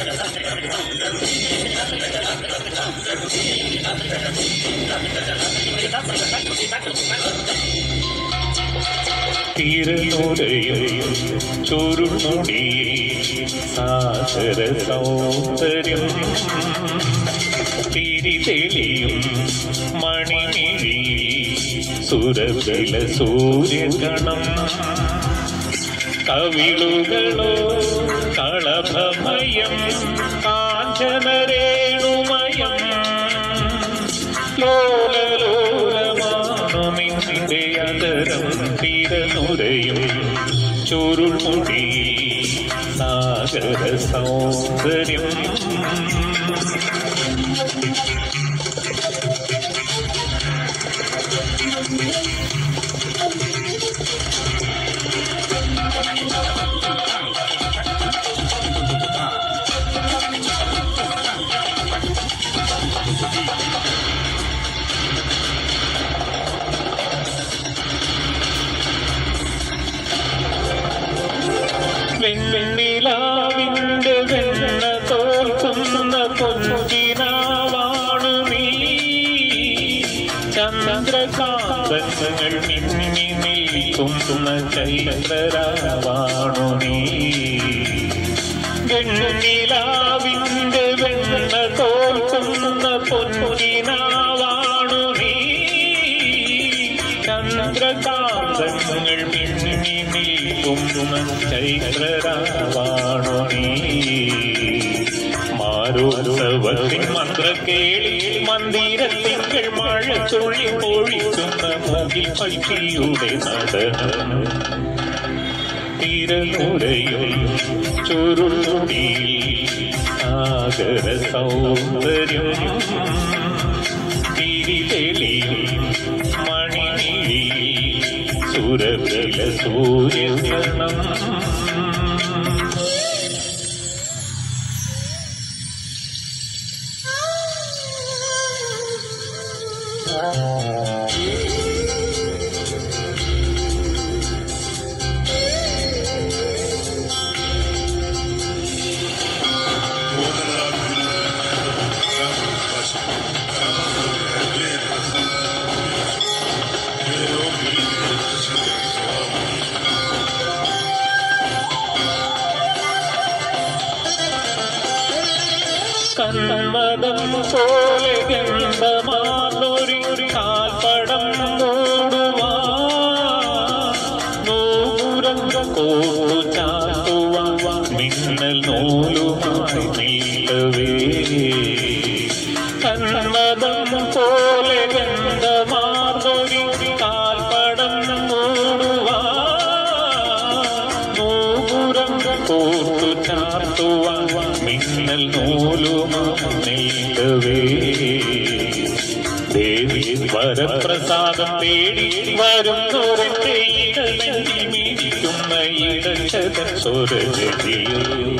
തിരുനുടയും ചുരുമുടി സാഗര സൗന്ദര്യം തിരിതെളിയും മണിമിഴി സുരവില സൂര്യഗണം കവിളുകളോ കളഭമയം കാഞ്ചനരേണുമയം ലോലലോലമാണു നിന്റെ അതരം തിരനുരയും ചുരുൾമുടി സാഗര സൗന്ദര്യം വെണ്ണിലാവിന്റെ വെണ്ണ തോൽക്കുന്ന പൊൻകിനാവാണു നീ ചന്ദ്രകാന്തങ്ങൾ മിന്നി നിൽക്കുന്ന ചൈത്രരാവാണു നീ വെണ്ണിലാവിന്റെ വെണ്ണ തോൽക്കുന്ന പൊൻകിനാവാണു നീ ചന്ദ്രകാന്തങ്ങൾ മിന്നി നിൽക്കുന്ന ചൈത്രരാവാണു നീ മാരോത്സവത്തിൻ മന്ത്രക്കേളി മന്ദിരത്തിങ്കൾ മഴ തുള്ളി പൊഴിക്കുന്ന മുകിൽ പക്ഷിയുടെ നടനം തിരനുരയും ചുരുളുടി സാഗര സൗന്ദര്യം തിരിതെളിയും മണിമിഴി സുരവില സൂര്യഗണം കന്മദം പോലെ ഗന്ധമാർന്നൊരു കാൽപ്പടം മൂടുവാ നൂറങ്ക കോട്ടു ചാത്തുവാ മിന്നൽ നൂലുമായി നീളവേ കന്മദം പോലെ ഗന്ധമാർന്നൊരു കാൽപ്പടം മൂടുവാ നൂറങ്ക കോട്ടു ചാത്തുവാ മിന്നൽ നൂലുമാവേ ദേവി വരപ്രസാദം തേടി വരുന്നോരത്തെ ഇടനെഞ്ചിൽ മിടിക്കുന്ന ഇടച്ചത സ്വരജതിയോ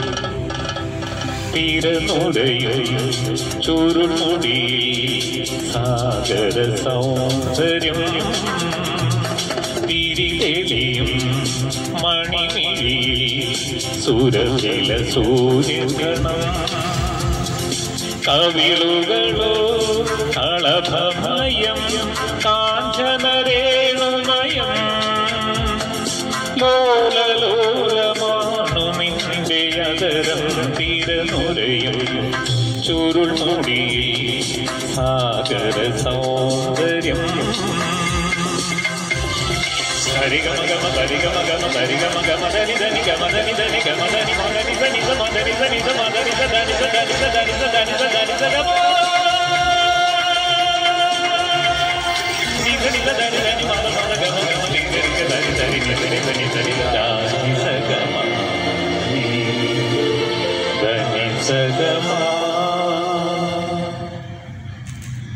തിരനുടയോ ചുരുൾമുടി സാഗര സൗന്ദര്യം തിരിതെളിയും മണിമിഴി സുരവില സൂര്യഗണം കവിളുകളോ കളഭമയം കാഞ്ചനരേണുമയം ലോലലോലമാണു നിന്റെ അതരം തിരനുരയും ചുരുൾമുടി സാഗര സൗന്ദര്യം ഹരിഗമഗമ ഹരിഗമഗമ ഹരിഗമഗമ ധനി ധനി ഗമ ധനി ധനി ഗമ ധനി മദനി ധനി സ മദനി ധനി സ മദനി സ ധനി സ ധനി സ ധനി സ ധനി സ ധനി സ ഗമ നി ധനി സ ധനി ധനി മദ മദ ഗമ ഗമ നി ധനി ഗ ധനി ധനി നി ധനി ധനി ധനി ധനി സ ഗമ നി ധനി സ ഗമ